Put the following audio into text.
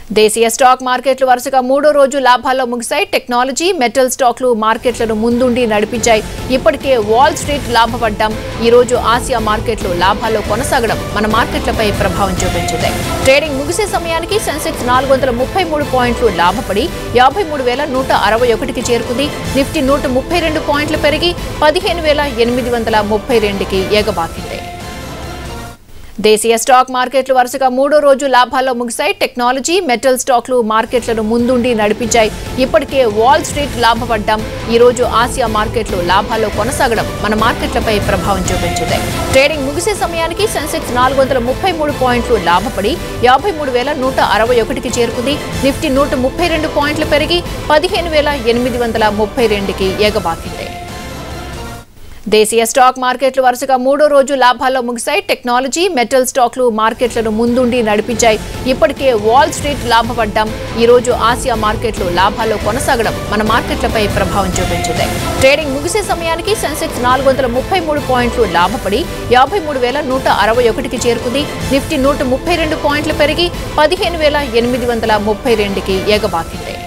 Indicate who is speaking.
Speaker 1: దేశీయ స్టాక్ మార్కెట్లు వరుసగా మూడో రోజు లాభాల్లో ముగిశాయి టెక్నాలజీ మెటల్ స్టాక్లు మార్కెట్లను ముందుండి నడిపించాయి ఇప్పటికే వాల్ స్ట్రీట్ లాభపడ్డం ఈ రోజు ఆసియా మార్కెట్లు లాభాల్లో కొనసాగడం మన మార్కెట్లపై ప్రభావం చూపించింది ట్రేడింగ్ ముగిసే సమయానికి సెన్సెక్స్ నాలుగు వందల ముప్పై మూడు పాయింట్లు లాభపడి యాభై మూడు వేల నూట అరవై ఒకటికి చేరుకుంది నిఫ్టీ నూట ముప్పై రెండు పాయింట్లు పెరిగి పదిహేను వేల ఎనిమిది వందల ముప్పై రెండుకి ఎగబాకింది దేశీయ స్టాక్ మార్కెట్లు వరుసగా మూడో రోజు లాభాల్లో ముగిశాయి టెక్నాలజీ మెటల్ స్టాక్లు మార్కెట్లను ముందుండి నడిపించాయి ఇప్పటికే వాల్ స్ట్రీట్ లాభపడ్డం ఈ రోజు ఆసియా మార్కెట్లు లాభాల్లో కొనసాగడం మన మార్కెట్లపై ప్రభావం చూపించింది ట్రేడింగ్ ముగిసే సమయానికి సెన్సెక్స్ నాలుగు వందల ముప్పై మూడు పాయింట్లు లాభపడి యాభై మూడు వేల నూట అరవై ఒకటికి చేరుకుంది నిఫ్టీ నూట ముప్పై రెండు పాయింట్లు పెరిగి పదిహేను వేల ఎనిమిది వందల ముప్పై రెండుకి ఎగబాకింది దేశీయ స్టాక్ మార్కెట్లు వరుసగా మూడో రోజు లాభాల్లో ముగిశాయి టెక్నాలజీ మెటల్ స్టాక్లు మార్కెట్లను ముందుండి నడిపించాయి ఇప్పటికే వాల్ స్ట్రీట్ లాభపడ్డం ఈ రోజు ఆసియా మార్కెట్లు లాభాల్లో కొనసాగడం మన మార్కెట్లపై ప్రభావం చూపించింది ట్రేడింగ్ ముగిసే సమయానికి సెన్సెక్స్ నాలుగు వందల ముప్పై మూడు పాయింట్లు లాభపడి యాభై మూడు వేల నూట అరవై ఒకటికి చేరుకుంది నిఫ్టీ నూట ముప్పై రెండు పాయింట్లు పెరిగి పదిహేను వేల ఎనిమిది వందల ముప్పై రెండుకి ఎగబాకింది